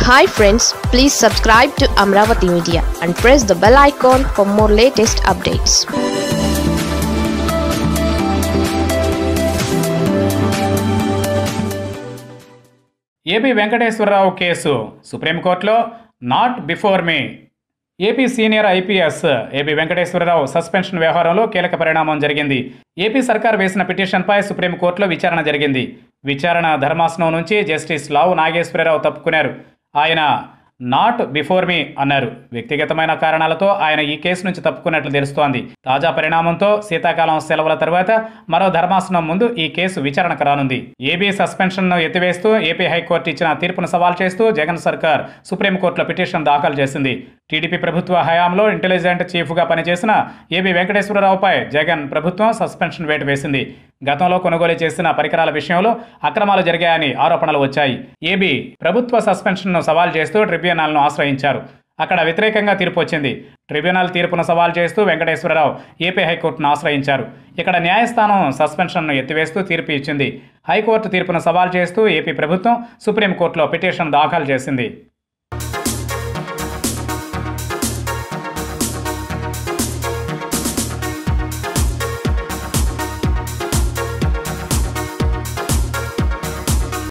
hi friends please subscribe to Amaravati media and press the bell icon for more latest updates AP Venkateswara Rao case సుప్రీంకోర్టులో not before me AP senior IPS AP Venkateswara Rao suspension వ్యవహారంలో కీలక పరిణామం జరిగింది AP సర్కార్ వేసిన పిటిషన్పై సుప్రీంకోర్టులో విచారణ జరిగింది విచారణ ధర్మాసనం నుంచి జస్టిస్ లావు నాగేశ్వరరావు తప్పుకున్నారు ఆయన నాట్ బిఫోర్ మీ అన్నారు వ్యక్తిగతమైన కారణాలతో ఆయన ఈ కేసు నుంచి తప్పుకున్నట్లు తెలుస్తోంది తాజా పరిణామంతో శీతాకాలం సెలవుల తర్వాత మరో ధర్మాసనం ముందు ఈ కేసు విచారణకు రానుంది ఏబీ సస్పెన్షన్ను ఎత్తివేస్తూ ఏపీ హైకోర్టు ఇచ్చిన తీర్పును సవాల్ చేస్తూ జగన్ సర్కార్ సుప్రీంకోర్టులో పిటిషన్ దాఖలు చేసింది టీడీపీ ప్రభుత్వ హయాంలో ఇంటెలిజెంట్ చీఫ్గా పనిచేసిన ఏబీ వెంకటేశ్వరరావుపై జగన్ ప్రభుత్వం సస్పెన్షన్ వేటు వేసింది గతంలో కొనుగోలు చేసిన పరికరాల విషయంలో అక్రమాలు జరిగాయని ఆరోపణలు వచ్చాయి ఏబీ ప్రభుత్వ సస్పెన్షన్ను సవాల్ చేస్తూ ట్రిబ్యునల్ను ఆశ్రయించారు అక్కడ వ్యతిరేకంగా తీర్పు వచ్చింది ట్రిబ్యునల్ తీర్పును సవాల్ చేస్తూ వెంకటేశ్వరరావు ఏపీ హైకోర్టును ఆశ్రయించారు ఇక్కడ న్యాయస్థానం సస్పెన్షన్ను ఎత్తివేస్తూ తీర్పు ఇచ్చింది హైకోర్టు తీర్పును సవాల్ చేస్తూ ఏపీ ప్రభుత్వం సుప్రీంకోర్టులో పిటిషన్ దాఖలు చేసింది